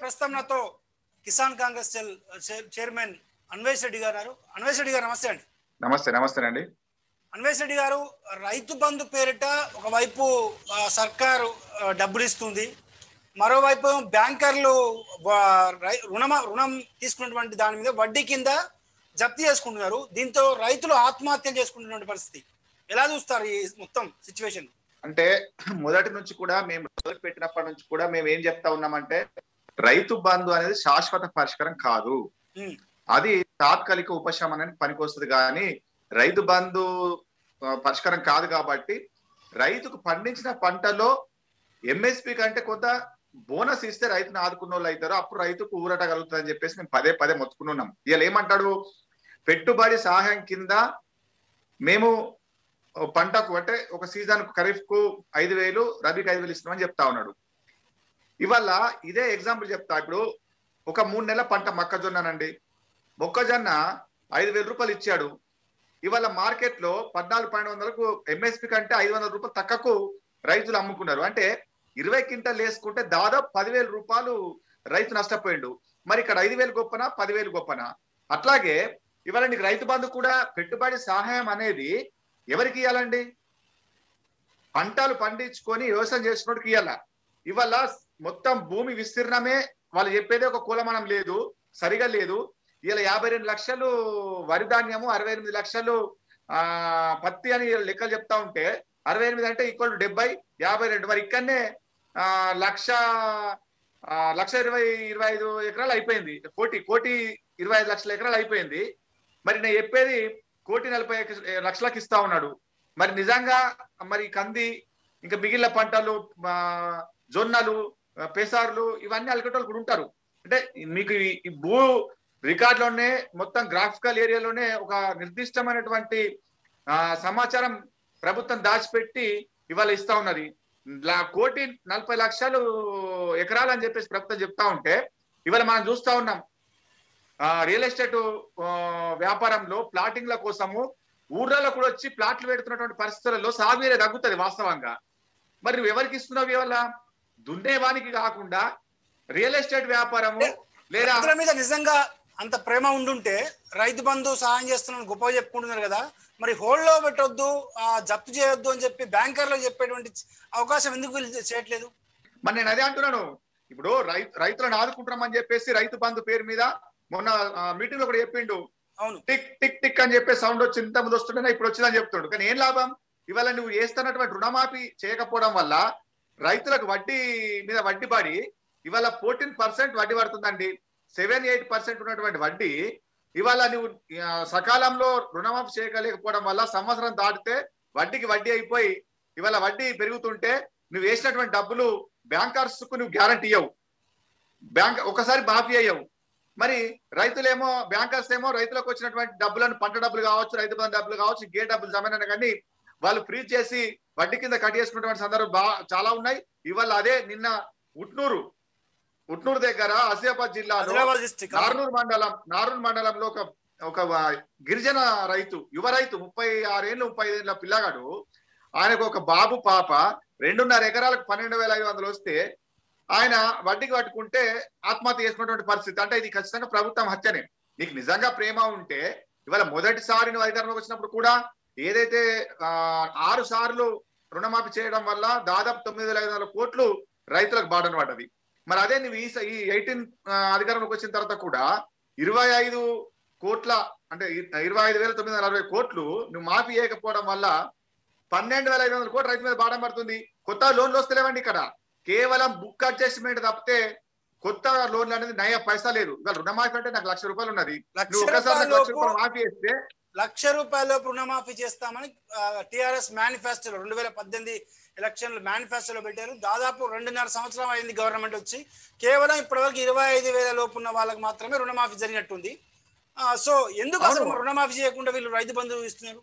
ప్రస్తుతం నాతో Kisan Congress chair- chair- chairman Anvesh Reddy garu ఉన్నారు. అన్వేష్ రెడ్డి గారు నమస్తే అండి నమస్తే నమస్తేనండి అన్వేష్ రెడ్డి గారు రైతు బంధు పేరిట ఒకవైపు ఆ, సర్కారు ఆ, డబ్బులు ఇస్తుంది మరోవైపు ఏమో బ్యాంకర్లు వా- రై- రుణమ రుణం తీసుకున్నటువంటి దాని మీద వడ్డీ కింద జప్తు చేసుకుంటున్నారు దీంతో రైతులు ఆత్మహత్యలు చేసుకుంటున్న పరిస్థితి ఎలా చూస్తారు ఈ మొత్తం సిచ్యువేషన్ అంటే మొదటి నుంచి కూడా మేము మొదలు పెట్టినప్పటి నుంచి కూడా మేము ఏం చెప్తా ఉన్నామంటే రైతు బంధు అనేది శాశ్వత పరిష్కారం కాదు అది తాత్కాలిక ఉపశమనానికి పనికొస్తుంది కానీ రైతు బంధు ఆ, పరిష్కారం కాదు కాబట్టి రైతుకు పండించిన పంటలో ఎంఎస్పి కంటే కొంత బోనస్ ఇస్తే రైతును ఆదుకున్న వాళ్ళు అవుతారు అప్పుడు రైతుకు ఊరట కలుగుతుంది అని చెప్పేసి మేము పదే పదే మొత్తుకుని ఉన్నాం ఇవాళ ఏమంటాడు పెట్టుబడి సహాయం కింద మేము ఓ పంటకు అంటే ఒక సీజన్ ఖరీఫ్ కు ఐదు వేలు రబీకి ఐదు వేలు ఇస్తున్నామని చెప్తా ఉన్నాడు ఇవాళ ఇదే ఎగ్జాంపుల్ చెప్తా ఇప్పుడు ఒక మూడు నెలల పంట మొక్కజొన్ననండి మొక్కజొన్న ఐదు వేల రూపాయలు ఇచ్చాడు ఇవాళ మార్కెట్ లో పద్నాలుగు పన్నెండు వందలకు ఎంఎస్పి కంటే ఐదు వందల రూపాయలు తక్కువకు రైతులు అమ్ముకున్నారు అంటే ఇరవై క్వింటల్ వేసుకుంటే దాదాపు పదివేల రూపాయలు రైతు నష్టపోయిండు మరి ఇక్కడ ఐదు వేలు గొప్పనా పదివేలు గొప్పనా అట్లాగే ఇవాళ నీకు రైతు బంధు కూడా పెట్టుబడి సహాయం అనేది ఎవరికి ఇవ్వాలండి పంటలు పండించుకొని వ్యవసాయం చేసినోడికి ఇవ్వాల ఇవాళ మొత్తం భూమి విస్తీర్ణమే వాళ్ళు చెప్పేది ఒక కులమనం లేదు సరిగా లేదు ఇలా యాభై రెండు లక్షలు వరి ధాన్యము అరవై ఎనిమిది లక్షలు ఆ పత్తి అని లెక్కలు చెప్తా ఉంటే అరవై ఎనిమిది అంటే ఈక్వల్ టు డెబ్బై యాభై రెండు మరి ఇక్కడనే ఆ లక్ష ఆ, లక్ష ఇరవై ఇరవై ఐదు ఎకరాలు అయిపోయింది కోటి కోటి ఇరవై ఐదు లక్షల ఎకరాలు అయిపోయింది మరి నేను చెప్పేది కోటి నలభై ఎక- లక్షలకు ఇస్తా ఉన్నాడు మరి నిజంగా మరి కంది ఇంకా మిగిలిన పంటలు ఆ, జొన్నలు ఆ, పెసార్లు ఇవన్నీ అలకటోళ్ళు కూడా ఉంటారు అంటే మీకు ఈ- ఈ భూ రికార్డులోనే మొత్తం గ్రాఫికల్ ఏరియాలోనే ఒక నిర్దిష్టమైనటువంటి ఆ, సమాచారం ప్రభుత్వం దాచిపెట్టి ఇవాళ ఇస్తా ఉన్నది లా- కోటి నలభై లక్షలు ఎకరాలు అని చెప్పేసి ప్రభుత్వం చెప్తా ఉంటే ఇవాళ మనం చూస్తా ఉన్నాం ఆ, రియల్ ఎస్టేట్ ఆ, వ్యాపారంలో ప్లాటింగ్ల కోసము ఊర్లలో కూడా వచ్చి ప్లాట్లు పెడుతున్నటువంటి పరిస్థితులలో సాగునీరే తగ్గుతుంది వాస్తవంగా మరి నువ్వు ఎవరికి ఇస్తున్నావు ఇవాళ దున్నేవానికి కాకుండా రియల్ ఎస్టేట్ వ్యాపారము లేదా రైతుల మీద నిజంగా అంత ప్రేమ ఉండుంటే రైతు బంధు సహాయం చేస్తున్నాను గొప్పగా చెప్పుకుంటున్నారు కదా మరి హోల్డ్లో పెట్టొద్దు ఆ, జప్తు చేయొద్దు అని చెప్పి బ్యాంకర్లు చెప్పేటువంటి అవకాశం ఎందుకు వీళ్ళు చేయట్లేదు మరి నేను అదే అంటున్నాను ఇప్పుడు రైతు రైతులను ఆదుకుంటున్నామని చెప్పేసి రైతు బంధు పేరు మీద మొన్న మీటింగ్ లో కూడా చెప్పిండు అవును టిక్ టిక్ టిక్ అని చెప్పి సౌండ్ వచ్చి ఇంత ముందు వస్తుండే ఇప్పుడు వచ్చిందని చెప్తుండు కానీ ఏం లాభం ఇవాళ నువ్వు చేస్తున్నటువంటి రుణమాఫీ చేయకపోవడం వల్ల రైతులకు వడ్డీ మీద వడ్డీ పడి ఇవాళ ఫోర్టీన్ పర్సెంట్ వడ్డీ పడుతుందండి సెవెన్ ఎయిట్ పర్సెంట్ ఉన్నటువంటి వడ్డీ ఇవాళ నువ్వు ఆ, సకాలంలో రుణమాఫీ చేయగలేకపోవడం వల్ల సంవత్సరం దాటితే వడ్డీకి వడ్డీ అయిపోయి ఇవాళ వడ్డీ పెరుగుతుంటే నువ్వు వేసినటువంటి డబ్బులు బ్యాంకర్స్ కు నువ్వు గ్యారంటీ ఇవ్వవు బ్యాంక్ ఒకసారి మాఫీ అయ్యవు మరి రైతులేమో బ్యాంకర్స్ ఏమో రైతులకు వచ్చినటువంటి డబ్బులను పంట డబ్బులు కావచ్చు రైతు బంధు డబ్బులు కావచ్చు గే డబ్బులు జమైనా కానీ వాళ్ళు ఫ్రీ చేసి వడ్డీ కింద కట్ చేసుకున్నటువంటి సందర్భం బా చాలా ఉన్నాయి ఇవాళ అదే నిన్న ఉట్నూరు ఉట్నూరు దగ్గర ఆసిఫాబాద్ జిల్లాలో హైదరాబాద్ డిస్ట్రిక్ట్ నార్నూరు మండలం నార్నూరు మండలంలో ఒక ఒక వా- గిరిజన రైతు యువ రైతు ముప్పై ఆరేళ్ళు ముప్పై ఐదేళ్ళ పిల్లగాడు ఆయనకు ఒక బాబు పాప రెండున్నర ఎకరాలకు పన్నెండు వేల ఐదు వందలు వస్తే ఆయన వడ్డీకి పట్టుకుంటే ఆత్మహత్య చేసుకున్నటువంటి పరిస్థితి అంటే ఇది ఖచ్చితంగా ప్రభుత్వం హత్యనే నీకు నిజంగా ప్రేమ ఉంటే ఇవాళ మొదటిసారి నువ్వు అధికారంలోకి వచ్చినప్పుడు కూడా ఏదైతే ఆ, ఆరు సార్లు రుణమాఫీ చేయడం వల్ల దాదాపు తొమ్మిది వేల ఐదు వందల కోట్లు రైతులకు బాధన పడ్డది మరి అదే నువ్వు ఈ స- ఈ ఎయిటీన్ అధికారంలోకి వచ్చిన తర్వాత కూడా ఇరవై ఐదు కోట్ల అంటే ఇ- ఇరవై ఐదు వేల తొమ్మిది వందల అరవై కోట్లు నువ్వు మాఫీ చేయకపోవడం వల్ల పన్నెండు వేల ఐదు వందల కోట్లు రైతు మీద భారం పడుతుంది కొత్త లోన్లు వస్తలేవండి ఇక్కడ కేవలం బుక్ అడ్జస్ట్మెంట్ తప్పితే కొత్త లోన్లు అనేది నయ పైసా లేదు ఇవాళ రుణమాఫీ అంటే నాకు లక్ష రూపాయలు ఉన్నది లక్ష నువ్వు ఒకసారి నాకు లక్ష రూపాయలలోపు రూపాయలు మాఫీ చేస్తే లక్ష రూపాయల రుణమాఫీ చేస్తామని టిఆర్ఎస్ మేనిఫెస్టోలో రెండు వేల పద్దెనిమిది ఎలక్షన్లు మేనిఫెస్టోలో పెట్టారు దాదాపు రెండున్నర సంవత్సరం అయింది గవర్నమెంట్ వచ్చి కేవలం ఇప్పటివరకు ఇరవై ఐదు వేల లోపు ఉన్న వాళ్ళకి మాత్రమే రుణమాఫీ జరిగినట్టుంది ఆ, సో ఎందుకు అసలు అవును. రుణమాఫీ చేయకుండా వీళ్ళు రైతు బంధువు ఇస్తున్నారు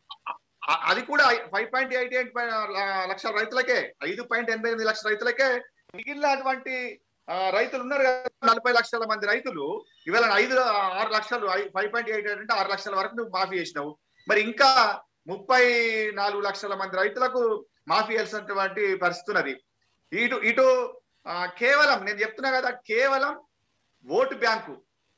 ఆ- అది కూడా ఫైవ్ పాయింట్ ఎయిట్ ఎయిట్ లక్షల రైతులకే ఐదు పాయింట్ ఎనభై ఎనిమిది లక్షల రైతులకే మిగిలినటువంటి ఆ, రైతులు ఉన్నారు కదా నలభై లక్షల మంది రైతులు ఇవాళ ఐదు ఆరు లక్షలు ఫైవ్ పాయింట్ ఎయిట్ అంటే ఆరు లక్షల వరకు నువ్వు మాఫీ చేసినావు మరి ఇంకా ముప్పై నాలుగు లక్షల మంది రైతులకు మాఫీ చేయాల్సినటువంటి పరిస్థితి ఉన్నది ఇటు ఇటు ఆ, కేవలం నేను చెప్తున్నా కదా కేవలం ఓటు బ్యాంకు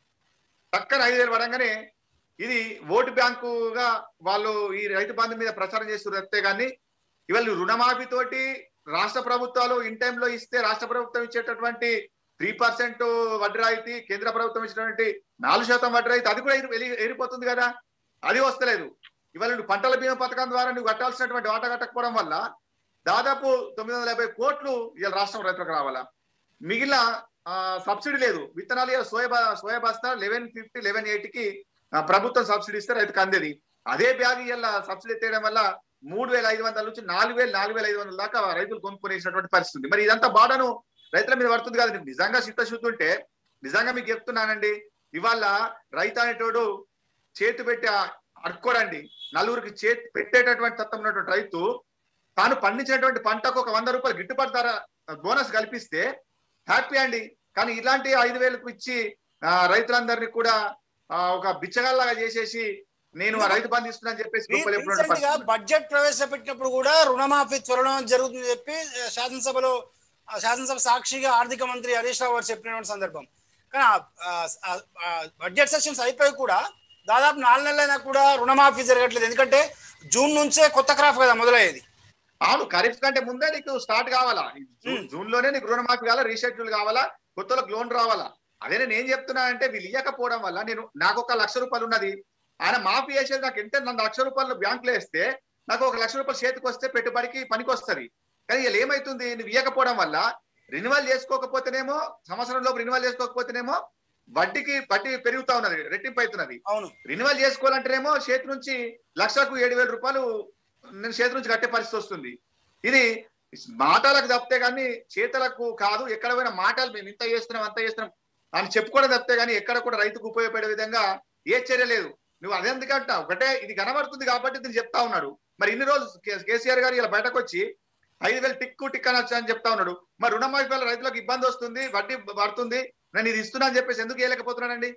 పక్కన ఐదు వేలు పడంగానే ఇది ఓటు బ్యాంకుగా వాళ్ళు ఈ రైతు బంధు మీద ప్రచారం చేస్తున్నారు అంతే కానీ ఇవాళ రుణమాఫీ తోటి రాష్ట్ర ప్రభుత్వాలు ఇన్ టైంలో ఇస్తే రాష్ట్ర ప్రభుత్వం ఇచ్చేటటువంటి త్రీ పర్సెంట్ వడ్డీ రాయితీ కేంద్ర ప్రభుత్వం ఇచ్చినటువంటి నాలుగు శాతం వడ్డీ రాయితీ అది కూడా ఎరి- ఎరి- ఎరిపోతుంది కదా అది వస్తలేదు ఇవాళ నువ్వు పంటల బీమా పథకం ద్వారా నువ్వు కట్టాల్సినటువంటి వాటా కట్టకపోవడం వల్ల దాదాపు తొమ్మిది వందల యాభై కోట్లు ఇవాళ రాష్ట్రం రైతులకు రావాలా మిగిలిన ఆ, సబ్సిడీ లేదు విత్తనాలు ఇవాళ సోయా బ- సోయా బస్తా లెవెన్ ఫిఫ్టీ లెవెన్ కి ఆ, ప్రభుత్వం సబ్సిడీ ఇస్తే రైతుకు అందేది అదే బ్యాగ్ ఇవాళ సబ్సిడీ ఎత్తేయడం వల్ల మూడు వేల ఐదు వందల నుంచి నాలుగు వేలు నాలుగు వేల ఐదు వందల దాకా రైతులు కొనుక్కునేసినటువంటి పరిస్థితి ఉంది. మరి ఇదంతా బాధను రైతుల మీద పడుతుంది కదా నీకు నిజంగా చిత్తశుద్ధి ఉంటే నిజంగా మీకు చెప్తున్నానండి ఇవాళ రైతు అనేటోడు చేతి పెట్టి అడుక్కోడండి నలుగురికి చేతి పెట్టేటటువంటి తత్వం ఉన్నటువంటి రైతు తాను పండించినటువంటి పంటకు ఒక వంద రూపాయలు గిట్టుబాటు ధర బోనస్ కల్పిస్తే హ్యాపీ అండి కానీ ఇలాంటి ఐదు వేలకు ఇచ్చి ఆ, రైతులందరినీ కూడా ఆ, ఒక బిచ్చగాల్లాగా చేసేసి నేను ఆ రైతు బంధు ఇస్తున్నా అని చెప్పేసి గొప్పలు చెప్పినటువంటి రీసెంట్ గా పరిస్థితి. బడ్జెట్ ప్రవేశపెట్టినప్పుడు కూడా రుణమాఫీ త్వరలో జరుగుతుందని చెప్పి ఆ, శాసనసభలో ఆ, శాసనసభ సాక్షిగా ఆర్థిక మంత్రి హరీష్ రావు గారు చెప్పినటువంటి సందర్భం కానీ ఆ, ఆ, ఆ, బడ్జెట్ సెషన్స్ అయిపోయి కూడా దాదాపు నాలుగు నెలలైనా కూడా రుణమాఫీ జరగట్లేదు ఎందుకంటే జూన్ నుంచే కొత్త క్రాప్ కదా మొదలయ్యేది అవును ఖరీఫ్ కంటే ముందే నీకు స్టార్ట్ కావాలా జూన్ జూన్ లోనే నీకు రుణమాఫీ కావాలా రీషెడ్యూల్ కావాలా కొత్తలకు లోన్ రావాలా అదే నేను ఏం చెప్తున్నా అంటే వీళ్ళు ఇవ్వకపోవడం వల్ల నేను నాకు ఒక లక్ష రూపాయలు ఉన్నది ఆయన మాఫీ చేసేది నాకు ఎంత నన్ను లక్ష రూపాయలు బ్యాంకులో వేస్తే నాకు ఒక లక్ష రూపాయలు చేతికి వస్తే పెట్టుబడికి పనికి వస్తుంది కానీ వీళ్ళు ఏమైతుంది నువ్వు ఇవ్వకపోవడం వల్ల రినివల్ చేసుకోకపోతేనేమో సంవత్సరం లోపు రినివల్ చేసుకోకపోతేనేమో వడ్డీకి వడ్డీ పెరుగుతా ఉన్నది రెట్టింపు అవుతున్నది అవును రినివల్ చేసుకోవాలంటేనేమో చేతి నుంచి లక్షకు ఏడు వేల రూపాయలు నేను చేతి నుంచి కట్టే పరిస్థితి వస్తుంది ఇది మాటలకు తప్పితే కానీ చేతలకు కాదు ఎక్కడ పోయినా మాటలు మేము ఇంత చేస్తున్నాం అంత చేస్తున్నాం అని చెప్పుకోవడం తప్పితే కానీ ఎక్కడ కూడా రైతుకు ఉపయోగపడే విధంగా ఏ చర్య లేదు నువ్వు అదెందుకంట ఒకటే ఇది కనబడుతుంది కాబట్టి దీన్ని చెప్తా ఉన్నాడు మరి ఇన్ని రోజులు కే- కేసీఆర్ గారు ఇలా బయటకు వచ్చి ఐదు వేలు టిక్కు టిక్ అనొచ్చు అని చెప్తా ఉన్నాడు మరి రుణమాఫీ వల్ల రైతులకు ఇబ్బంది వస్తుంది వడ్డీ పడుతుంది నేను ఇది ఇస్తున్నా అని చెప్పేసి ఎందుకు వేయలేకపోతున్నానండి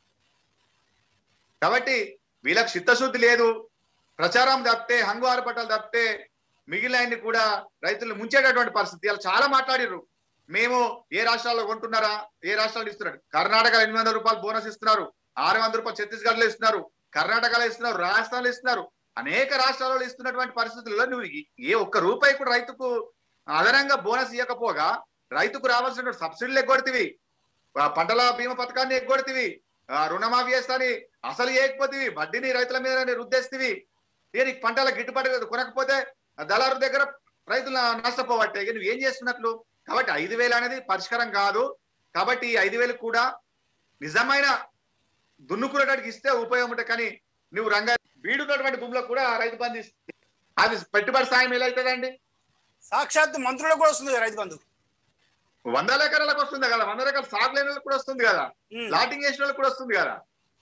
కాబట్టి వీళ్ళకి చిత్తశుద్ధి లేదు ప్రచారం తప్పితే హంగు ఆరుపట్టాలు తప్పితే మిగిలిన కూడా రైతులు ముంచేటటువంటి పరిస్థితి ఇలా చాలా మాట్లాడిర్రు మేము ఏ రాష్ట్రాల్లో కొంటున్నారా ఏ రాష్ట్రాలు ఇస్తున్నారు కర్ణాటక ఎనిమిది వందల రూపాయలు బోనస్ ఇస్తున్నారు ఆరు వందల రూపాయలు ఛత్తీస్గఢ్ లో ఇస్తున్నారు కర్ణాటకలో ఇస్తున్నారు రాజస్థాన్లో ఇస్తున్నారు అనేక రాష్ట్రాలలో ఇస్తున్నటువంటి పరిస్థితుల్లో నువ్వు ఏ ఒక్క రూపాయి కూడా రైతుకు అదనంగా బోనస్ ఇవ్వకపోగా రైతుకు రావాల్సిన సబ్సిడీలు ఎగ్గొడితివి ఆ పంటల బీమా పథకాన్ని ఎగ్గొడితివి ఆ రుణమాఫీ చేస్తాని అసలు చేయకపోతేవి వడ్డీని రైతుల మీద రుద్దేstiవి దీనికి పంటల గిట్టుబాటు కొనకపోతే ఆ దళారు దగ్గర రైతులు నష్టపోవట్టే ఇక నువ్వు ఏం చేస్తున్నట్లు కాబట్టి ఐదు వేలు అనేది పరిష్కారం కాదు కాబట్టి ఈ ఐదు వేలు కూడా నిజమైన దున్నుకునేటానికి ఇస్తే ఉపయోగం ఉంటుంది కానీ నువ్వు రంగా వీడున్నటువంటి భూమిలో కూడా రైతు బంధు ఇస్తే అది పెట్టుబడి సాయం ఎలా అవుతుందండి సాక్షాత్ మంత్రులకు కూడా వస్తుంది కదా రైతు బంధు వందల ఎకరాలకు వస్తుంది కదా వంద ఎకరాల సాగు లేని వాళ్ళకి కూడా వస్తుంది కదా ఉమ్. లాటింగ్ చేసిన వాళ్ళకి కూడా వస్తుంది కదా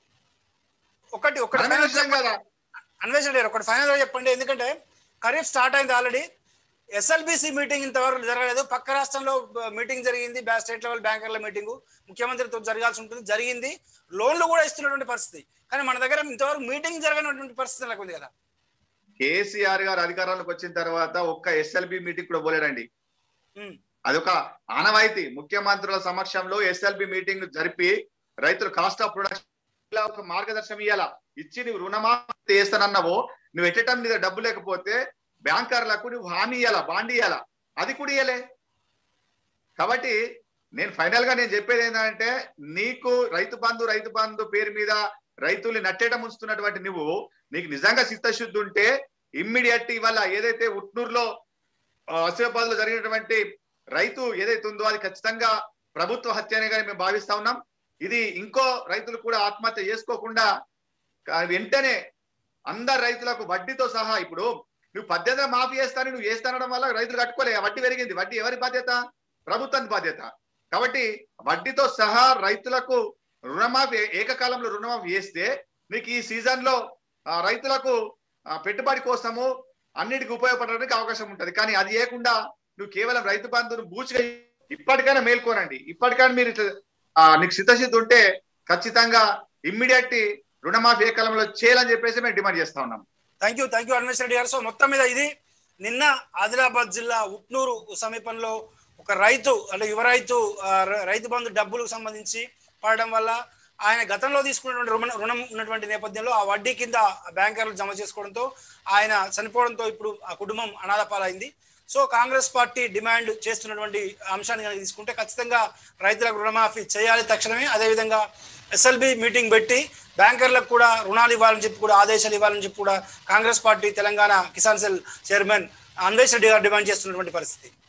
ఒకటి ఒకటి మనమే final విషయం కదా అన్వేషణ గారు ఒకటి ఫైనల్ గా చెప్పండి ఎందుకంటే ఖరీఫ్ స్టార్ట్ అయింది ఆల్రెడీ ఎస్ఎల్బిసి మీటింగ్ ఇంతవరకు జరగలేదు పక్క రాష్ట్రంలో మీటింగ్ జరిగింది బ్యా స్టేట్ లెవెల్ బ్యాంకర్ల మీటింగ్ ముఖ్యమంత్రితో జరగాల్సి ఉంటుంది జరిగింది లోన్లు కూడా ఇస్తున్నటువంటి పరిస్థితి కానీ మన దగ్గర ఇంతవరకు మీటింగ్ జరగనటువంటి పరిస్థితి నెలకొంది ఉంది కదా కేసీఆర్ గారు అధికారంలోకి వచ్చిన తర్వాత ఒక్క ఎస్ఎల్బి మీటింగ్ కూడా పోలేడండి ఉమ్, అదొక ఆనవాయితీ ముఖ్యమంత్రుల సమక్షంలో ఎస్ఎల్బి మీటింగ్ జరిపి రైతులు కాస్ట్ ఆఫ్ ప్రొడక్షన్ ఇలా ఒక మార్గదర్శనం ఇవ్వాలా ఇచ్చి నువ్వు రుణమాఫీ చేస్తానన్నావో నువ్వు ఎట్టటం మీద డబ్బు లేకపోతే బ్యాంకర్లకు నువ్వు హామీ ఇవ్వాలా బాండ్ ఇవ్వాలా అది కూడా ఇవ్వలే కాబట్టి నేను ఫైనల్ గా నేను చెప్పేది ఏంటంటే నీకు రైతు బంధు రైతు బంధు పేరు మీద రైతుల్ని నట్టేట ముంచుతున్నటువంటి నువ్వు నీకు నిజంగా చిత్తశుద్ధి ఉంటే ఇమ్మీడియట్ ఇవాళ ఏదైతే ఉట్నూరులో ఆసిఫాబాద్ లో జరిగినటువంటి రైతు ఏదైతే ఉందో అది ఖచ్చితంగా ప్రభుత్వ హత్యనే కానీ మేము భావిస్తా ఉన్నాం ఇది ఇంకో రైతులు కూడా ఆత్మహత్య చేసుకోకుండా కా- వెంటనే అందరు రైతులకు వడ్డీతో సహా ఇప్పుడు నువ్వు పద్దెనిమిది మాఫీ చేస్తాను నువ్వు చేస్తానడం వల్ల రైతులు కట్టుకోలే ఆ వడ్డీ పెరిగింది వడ్డీ ఎవరి బాధ్యత ప్రభుత్వానికి బాధ్యత కాబట్టి వడ్డీతో సహా రైతులకు రుణమాఫీ ఏకకాలంలో రుణమాఫీ చేస్తే నీకు ఈ సీజన్ లో ఆ, రైతులకు ఆ, పెట్టుబడి కోసము అన్నిటికీ ఉపయోగపడడానికి అవకాశం ఉంటది కానీ అది చేయకుండా నువ్వు కేవలం రైతు బంధును బూచిగా ఇప్పటికైనా మేల్కోనండి ఇప్పటికైనా మీరు ఇట్లా, ఆ, నీకు సిద్ధసిద్ధి ఉంటే ఖచ్చితంగా ఇమ్మీడియట్ రుణమాఫీ ఏ కాలంలో చేయాలని చెప్పేసి మేము డిమాండ్ చేస్తా ఉన్నాం thank you thank you Anvesh Reddy garu so మొత్తం మీద ఇది నిన్న ఆదిలాబాద్ జిల్లా ఉట్నూరు సమీపంలో ఒక రైతు అంటే యువ రైతు ఆ, ర- రైతు బంధు డబ్బులకు సంబంధించి పడడం వల్ల ఆయన గతంలో తీసుకున్నటువంటి రుణ రుణం ఉన్నటువంటి నేపథ్యంలో ఆ వడ్డీ కింద బ్యాంకర్లు జమ చేసుకోవడంతో ఆయన చనిపోవడంతో ఇప్పుడు ఆ కుటుంబం అనాథ పాలైంది సో కాంగ్రెస్ పార్టీ డిమాండ్ చేస్తున్నటువంటి అంశాన్ని కనుక తీసుకుంటే ఖచ్చితంగా రైతులకు రుణమాఫీ చేయాలి తక్షణమే అదేవిధంగా ఎస్ఎల్బి మీటింగ్ పెట్టి బ్యాంకర్లకు కూడా రుణాలు ఇవ్వాలని చెప్పి కూడా ఆదేశాలు ఇవ్వాలని చెప్పి కూడా Congress party Telangana Kisan cell chairman Anvesh Reddy garu demand చేస్తున్నటువంటి పరిస్థితి